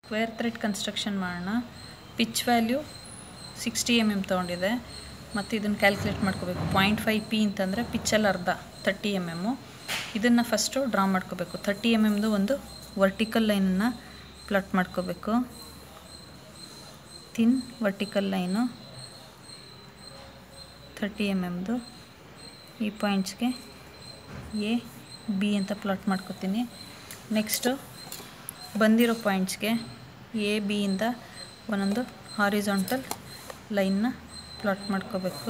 square thread construction ಮಾಡೋಣ pitch value sixty M M ತೊಗೊಂಡಿದೆ ಮತ್ತು ಇದನ್ನು ಕ್ಯಾಲ್ಕುಲೇಟ್ ಮಾಡ್ಕೋಬೇಕು ಪಾಯಿಂಟ್ ಫೈವ್ ಪಿ ಅಂತಂದರೆ ಪಿಚ್ಚಲ್ಲಿ ಅರ್ಧ ತರ್ಟಿ ಎಮ್ ಎಮ್ಮು ಇದನ್ನು ಫಸ್ಟು ಡ್ರಾ ಮಾಡ್ಕೋಬೇಕು ತರ್ಟಿ ಎಮ್ ಎಮ್ದು ಒಂದು ವರ್ಟಿಕಲ್ ಲೈನನ್ನು ಪ್ಲಾಟ್ ಮಾಡ್ಕೋಬೇಕು thin vertical line thirty M ಎಮ್ದು ಈ ಪಾಯಿಂಟ್ಸ್ಗೆ ಎ ಬಿ ಅಂತ ಪ್ಲಾಟ್ ಮಾಡ್ಕೋತೀನಿ ನೆಕ್ಸ್ಟು ಬಂದಿರೋ ಪಾಯಿಂಟ್ಸ್ಗೆ ಎ ಬಿಯಿಂದ ಒಂದೊಂದು ಹಾರಿಜಾಂಟಲ್ ಲೈನ್ನ ಪ್ಲಾಟ್ ಮಾಡ್ಕೋಬೇಕು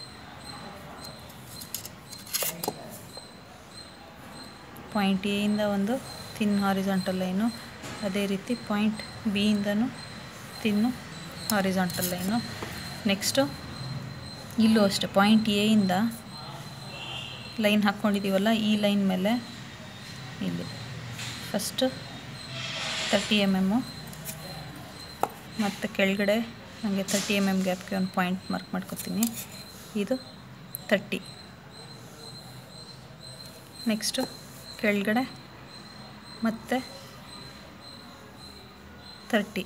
ಪಾಯಿಂಟ್ ಎಯಿಂದ ಒಂದು ತಿನ್ ಹಾರಿಜಾಂಟಲ್ ಲೈನು ಅದೇ ರೀತಿ ಪಾಯಿಂಟ್ ಬಿಯಿಂದನೂ ತಿನ್ನು ಹಾರಿಜಾಂಟಲ್ ಲೈನು ನೆಕ್ಸ್ಟು ಇಲ್ಲೂ ಅಷ್ಟೆ ಪಾಯಿಂಟ್ ಎಯಿಂದ ಲೈನ್ ಹಾಕ್ಕೊಂಡಿದ್ದೀವಲ್ಲ ಈ ಲೈನ್ ಮೇಲೆ ಇಲ್ಲಿ ಫಸ್ಟು ತರ್ಟಿ ಎಮ್ ಎಮ್ಮು ಮತ್ತು ಕೆಳಗಡೆ ನನಗೆ ತರ್ಟಿ ಎಮ್ ಎಮ್ ಗ್ಯಾಪ್ಗೆ ಒಂದು ಪಾಯಿಂಟ್ ಮಾರ್ಕ್ ಮಾಡ್ಕೊತೀನಿ ಇದು ತರ್ಟಿ ನೆಕ್ಸ್ಟು ಕೆಳಗಡೆ ಮತ್ತು ತರ್ಟಿ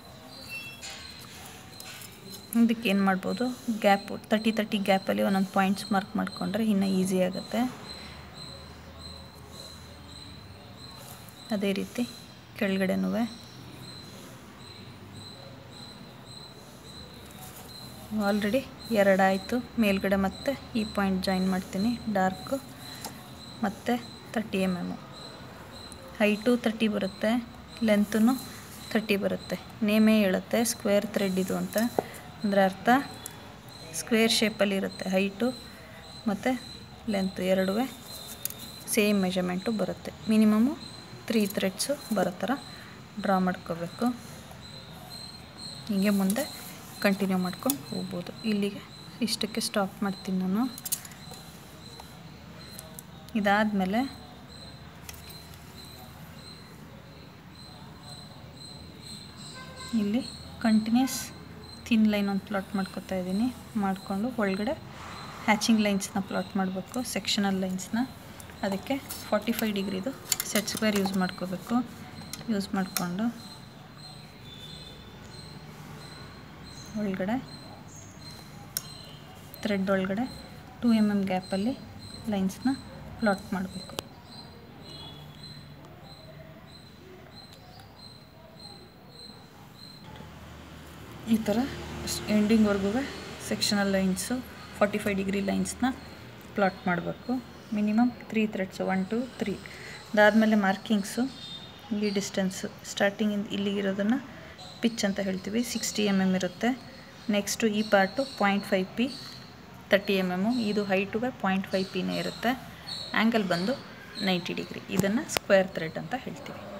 ಇದಕ್ಕೆ ಏನು ಮಾಡ್ಬೋದು ಗ್ಯಾಪು ತರ್ಟಿ ತರ್ಟಿ ಗ್ಯಾಪಲ್ಲಿ ಒಂದೊಂದು ಪಾಯಿಂಟ್ಸ್ ಮಾರ್ಕ್ ಮಾಡಿಕೊಂಡ್ರೆ ಇನ್ನೂ ಈಸಿ ಆಗುತ್ತೆ ಅದೇ ರೀತಿ ಕೆಳಗಡೆನೂ ಆಲ್ರೆಡಿ ಎರಡಾಯಿತು ಮೇಲ್ಗಡೆ ಮತ್ತೆ ಈ ಪಾಯಿಂಟ್ ಜಾಯಿನ್ ಮಾಡ್ತೀನಿ ಡಾರ್ಕು ಮತ್ತು thirty M M height thirty ಬರುತ್ತೆ ಲೆಂತೂ ತರ್ಟಿ ಬರುತ್ತೆ ನೇಮೇ ಹೇಳುತ್ತೆ ಸ್ಕ್ವೇರ್ ಥ್ರೆಡ್ ಇದು ಅಂತ ಅಂದರೆ ಅರ್ಥ ಸ್ಕ್ವೇರ್ ಶೇಪಲ್ಲಿ ಇರುತ್ತೆ ಹೈಟು ಮತ್ತು ಲೆಂತ್ ಎರಡೂ ಸೇಮ್ ಮೆಜರ್ಮೆಂಟು ಬರುತ್ತೆ ಮಿನಿಮಮ್ಮು ತ್ರೀ ಥ್ರೆಡ್ಸು ಬರೋ ಥರ ಡ್ರಾ ಮಾಡ್ಕೋಬೇಕು ಹೀಗೆ ಮುಂದೆ ಕಂಟಿನ್ಯೂ ಮಾಡ್ಕೊಂಡು ಹೋಗ್ಬೋದು ಇಲ್ಲಿಗೆ ಇಷ್ಟಕ್ಕೆ ಸ್ಟಾಪ್ ಮಾಡ್ತೀನಿ ನಾನು ಇದಾದಮೇಲೆ ಇಲ್ಲಿ ಕಂಟಿನ್ಯೂಸ್ ಥಿನ್ ಲೈನ್ ಒಂದು ಪ್ಲಾಟ್ ಮಾಡ್ಕೊತಾ ಇದ್ದೀನಿ ಮಾಡಿಕೊಂಡು ಒಳಗಡೆ ಹ್ಯಾಚಿಂಗ್ ಲೈನ್ಸ್ನ ಪ್ಲಾಟ್ ಮಾಡಬೇಕು ಸೆಕ್ಷನಲ್ ಲೈನ್ಸ್ನ ಅದಕ್ಕೆ ಫಾರ್ಟಿ ಫೈವ್ ಡಿಗ್ರಿದು ಸೆಟ್ ಸ್ಕ್ವೇರ್ ಯೂಸ್ ಮಾಡ್ಕೋಬೇಕು ಯೂಸ್ ಮಾಡಿಕೊಂಡು ಒಳಗಡೆ ಥ್ರೆಡ್ ಒಳಗಡೆ ಟೂ ಎಮ್ ಎಮ್ ಗ್ಯಾಪಲ್ಲಿ ಲೈನ್ಸ್ನ ಪ್ಲಾಟ್ ಮಾಡಬೇಕು ಈ ಥರ ಎಂಡಿಂಗ್ವರೆಗೂ sectional lines forty five degree ಲೈನ್ಸ್ನ ಪ್ಲಾಟ್ ಮಾಡಬೇಕು minimum three threads one two three ಅದಾದಮೇಲೆ ಮಾರ್ಕಿಂಗ್ಸು ಈ ಡಿಸ್ಟೆನ್ಸು ಸ್ಟಾರ್ಟಿಂಗಿಂದ ಇಲ್ಲಿಗಿರೋದನ್ನು ಪಿಚ್ ಅಂತ ಹೇಳ್ತೀವಿ ಸಿಕ್ಸ್ಟಿ ಎಮ್ ಎಮ್ ಇರುತ್ತೆ ನೆಕ್ಸ್ಟು ಈ part point five P thirty M M ಇದು ಹೈಟುಗೆ ಪಾಯಿಂಟ್ ಫೈವ್ ಪಿನೇ ಇರುತ್ತೆ ಆ್ಯಂಗಲ್ ಬಂದು ನೈಂಟಿ ಡಿಗ್ರಿ ಇದನ್ನು ಸ್ಕ್ವೇರ್ ಥ್ರೆಡ್ ಅಂತ ಹೇಳ್ತೀವಿ